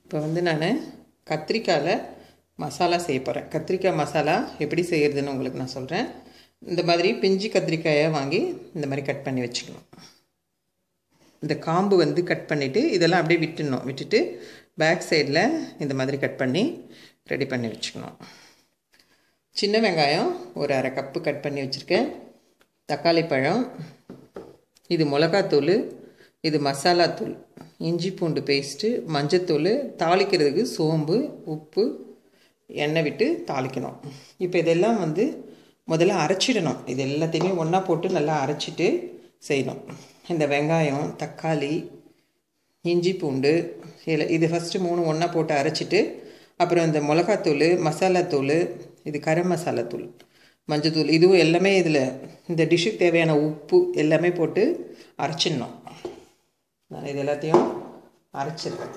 இப்போ வந்து நான் கத்திரிக்காயில் மசாலா செய்ய போகிறேன் கத்திரிக்காய் மசாலா எப்படி செய்கிறதுன்னு உங்களுக்கு நான் சொல்கிறேன் இந்த மாதிரி பிஞ்சு கத்திரிக்காயை வாங்கி இந்த மாதிரி கட் பண்ணி வச்சுக்கணும் இந்த காம்பு வந்து கட் பண்ணிவிட்டு இதெல்லாம் அப்படியே விட்டுடணும் விட்டுட்டு பேக் சைடில் இந்த மாதிரி கட் பண்ணி ரெடி பண்ணி வச்சுக்கணும் சின்ன வெங்காயம் ஒரு அரை கப்பு கட் பண்ணி வச்சுருக்கேன் தக்காளி பழம் இது மிளகாத்தூள் இது மசாலாத்தூள் இஞ்சி பூண்டு பேஸ்ட்டு மஞ்சத்தூள் தாளிக்கிறதுக்கு சோம்பு உப்பு எண்ணெய் விட்டு தாளிக்கணும் இப்போ இதெல்லாம் வந்து முதல்ல அரைச்சிடணும் இது எல்லாத்தையுமே ஒன்றா போட்டு நல்லா அரைச்சிட்டு செய்யணும் இந்த வெங்காயம் தக்காளி இஞ்சி பூண்டு இதில் இது ஃபஸ்ட்டு மூணு ஒன்றா போட்டு அரைச்சிட்டு அப்புறம் இந்த மிளகாத்தூள் மசாலாத்தூள் இது கரம் மசாலாத்தூள் மஞ்சத்தூள் இதுவும் எல்லாமே இதில் இந்த டிஷ்ஷுக்கு தேவையான உப்பு எல்லாமே போட்டு அரைச்சிடணும் நான் இது எல்லாத்தையும் அரைச்சிடுறேன்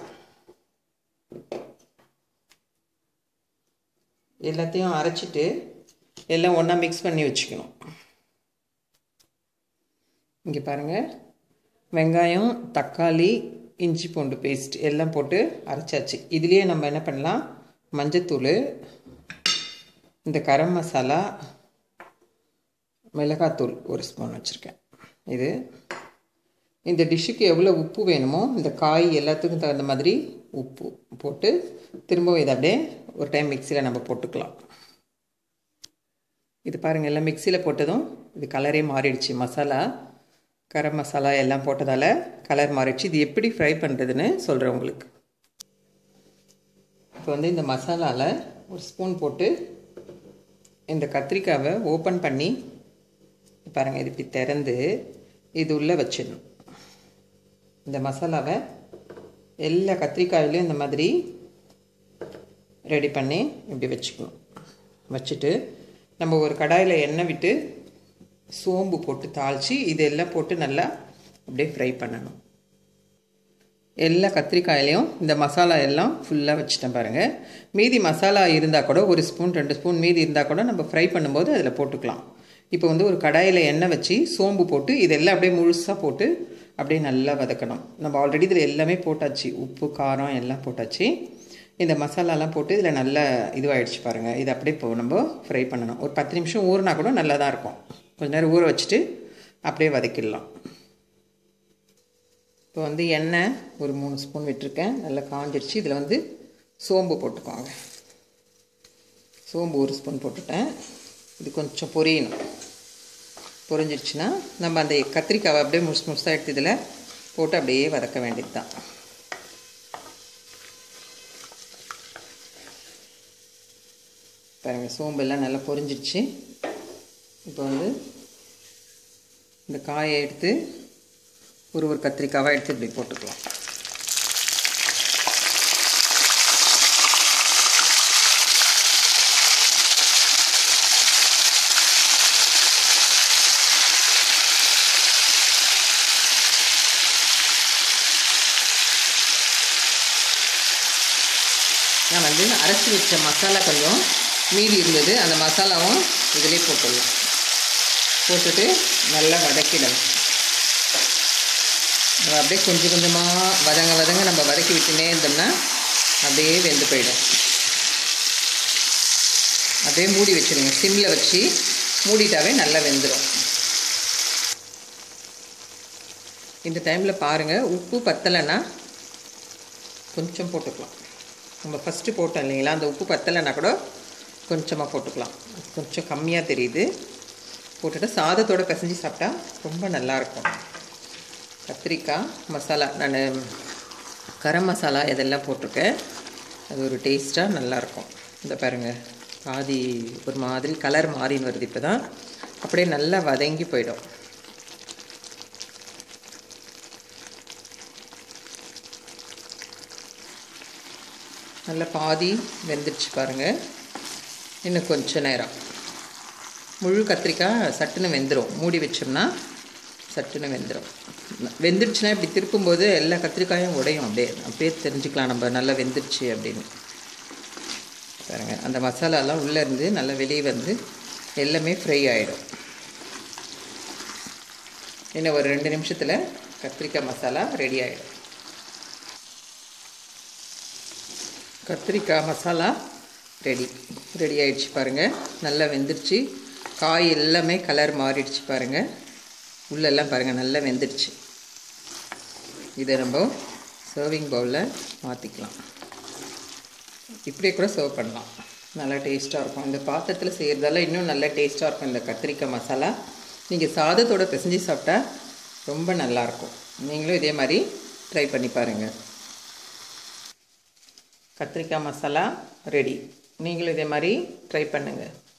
எல்லாத்தையும் அரைச்சிட்டு எல்லாம் ஒன்றா மிக்ஸ் பண்ணி வச்சுக்கணும் இங்கே பாருங்கள் வெங்காயம் தக்காளி இஞ்சி பூண்டு பேஸ்ட் எல்லாம் போட்டு அரைச்சாச்சு இதுலேயே நம்ம என்ன பண்ணலாம் மஞ்சத்தூள் இந்த கரம் மசாலா மிளகாத்தூள் ஒரு ஸ்பூன் வச்சுருக்கேன் இது இந்த டிஷ்ஷுக்கு எவ்வளோ உப்பு வேணுமோ இந்த காய் எல்லாத்துக்கும் தகுந்த மாதிரி உப்பு போட்டு திரும்பவும் இதை அப்படியே ஒரு டைம் மிக்சியில் நம்ம போட்டுக்கலாம் இது பாருங்கள் எல்லாம் மிக்சியில் போட்டதும் இது கலரே மாறிடுச்சு மசாலா கரம் மசாலா எல்லாம் போட்டதால் கலர் மாறிடுச்சு இது எப்படி ஃப்ரை பண்ணுறதுன்னு சொல்கிறேன் உங்களுக்கு இப்போ வந்து இந்த மசாலாவில் ஒரு ஸ்பூன் போட்டு இந்த கத்திரிக்காவை ஓப்பன் பண்ணி பாருங்கள் இது இப்படி திறந்து இது உள்ளே வச்சிடணும் இந்த மசாலாவை எல்லா கத்திரிக்காயிலையும் இந்த மாதிரி ரெடி பண்ணி இப்படி வச்சுக்கணும் வச்சுட்டு நம்ம ஒரு கடாயில் எண்ணெய் விட்டு சோம்பு போட்டு தாளித்து இதெல்லாம் போட்டு நல்லா அப்படியே ஃப்ரை பண்ணணும் எல்லா கத்திரிக்காயிலையும் இந்த மசாலா எல்லாம் ஃபுல்லாக வச்சுட்டேன் பாருங்கள் மீதி மசாலா இருந்தால் கூட ஒரு ஸ்பூன் ரெண்டு ஸ்பூன் மீதி இருந்தால் கூட நம்ம ஃப்ரை பண்ணும்போது அதில் போட்டுக்கலாம் இப்போ வந்து ஒரு கடாயில் எண்ணெய் வச்சு சோம்பு போட்டு இதெல்லாம் அப்படியே முழுசாக போட்டு அப்படியே நல்லா வதக்கணும் நம்ம ஆல்ரெடி இதில் எல்லாமே போட்டாச்சு உப்பு காரம் எல்லாம் போட்டாச்சு இந்த மசாலாலாம் போட்டு இதில் நல்லா இதுவாகிடுச்சு பாருங்கள் இது அப்படியே இப்போ நம்ம ஃப்ரை பண்ணணும் ஒரு பத்து நிமிஷம் ஊறினா கூட நல்லா தான் இருக்கும் கொஞ்ச நேரம் ஊற வச்சுட்டு அப்படியே வதக்கிடலாம் இப்போ வந்து எண்ணெய் ஒரு மூணு ஸ்பூன் விட்டுருக்கேன் நல்லா காஞ்சிடுச்சு இதில் வந்து சோம்பு போட்டுக்கோங்க சோம்பு ஒரு ஸ்பூன் போட்டுட்டேன் இது கொஞ்சம் பொரியணும் பொரிஞ்சிருச்சுன்னா நம்ம அந்த கத்திரிக்காவை அப்படியே முழுசு முழுசாக எடுத்து இதில் போட்டு அப்படியே வதக்க வேண்டியது தான் பாருங்கள் சோம்பெல்லாம் நல்லா பொரிஞ்சிருச்சு இப்போ வந்து இந்த காயை எடுத்து ஒரு ஒரு கத்திரிக்காவாக எடுத்து இப்படி போட்டுக்கலாம் நான் வந்து அரைச்சி வச்ச மசாலா கொஞ்சம் மீதி இருந்தது அந்த மசாலாவும் இதிலே போட்டுடலாம் போட்டுட்டு நல்லா வதக்கிடணும் நம்ம அப்படியே கொஞ்சம் கொஞ்சமாக வதங்க வதங்க நம்ம வதக்கி விட்டுனே இருந்தோம்னா அப்படியே வெந்து போயிடும் அப்படியே மூடி வச்சுருங்க சிம்மில் வச்சு மூடிட்டாவே நல்லா வெந்துடும் இந்த டைமில் பாருங்கள் உப்பு பத்தலைன்னா கொஞ்சம் போட்டுக்கலாம் நம்ம ஃபஸ்ட்டு போட்டோம் இல்லைங்களா அந்த உப்பு பத்தலைன்னா கூட கொஞ்சமாக போட்டுக்கலாம் கொஞ்சம் கம்மியாக தெரியுது போட்டுட்டு சாதத்தோடு பிசைஞ்சு சாப்பிட்டா ரொம்ப நல்லாயிருக்கும் கத்திரிக்காய் மசாலா நான் கரம் மசாலா இதெல்லாம் போட்டிருக்கேன் அது ஒரு டேஸ்ட்டாக நல்லாயிருக்கும் இந்த பாருங்கள் பாதி ஒரு மாதிரி கலர் மாறின்னு வருது இப்போ தான் அப்படியே நல்லா வதங்கி போயிடும் நல்லா பாதி வெந்துடுச்சு பாருங்கள் இன்னும் கொஞ்ச நேரம் முழு கத்திரிக்காய் சட்டுன்னு வெந்துடும் மூடி வச்சோம்னா சட்டுன்னு வெந்துடும் வெந்துடுச்சுன்னா இப்படி திருப்பும்போது எல்லா கத்திரிக்காயும் உடையும் அப்படியே அப்படியே தெரிஞ்சுக்கலாம் நம்ம நல்லா வெந்துடுச்சு அப்படின்னு பாருங்க அந்த மசாலாலாம் உள்ளே இருந்து நல்லா வெளியே வந்து எல்லாமே ஃப்ரை ஆகிடும் இன்னும் ஒரு ரெண்டு நிமிஷத்தில் கத்திரிக்காய் மசாலா ரெடி ஆகிடும் கத்திரிக்காய் மசாலா ரெடி ரெடி ஆயிடுச்சு பாருங்கள் நல்லா வெந்துருச்சு காய் எல்லாமே கலர் மாறிடுச்சு பாருங்கள் உள்ளெல்லாம் பாருங்கள் நல்லா வெந்துடுச்சு இதை நம்ம சர்விங் பவுலில் மாற்றிக்கலாம் இப்படியே கூட சர்வ் பண்ணலாம் நல்லா டேஸ்ட்டாக இருக்கும் இந்த பாத்திரத்தில் செய்கிறதால இன்னும் நல்லா டேஸ்ட்டாக இருக்கும் இந்த கத்திரிக்காய் மசாலா நீங்கள் சாதத்தோட பிசைஞ்சு சாப்பிட்டா ரொம்ப நல்லாயிருக்கும் நீங்களும் இதே மாதிரி ட்ரை பண்ணி பாருங்கள் கத்திரிக்காய் மசாலா ரெடி நீங்களும் இதே மாதிரி ட்ரை பண்ணுங்கள்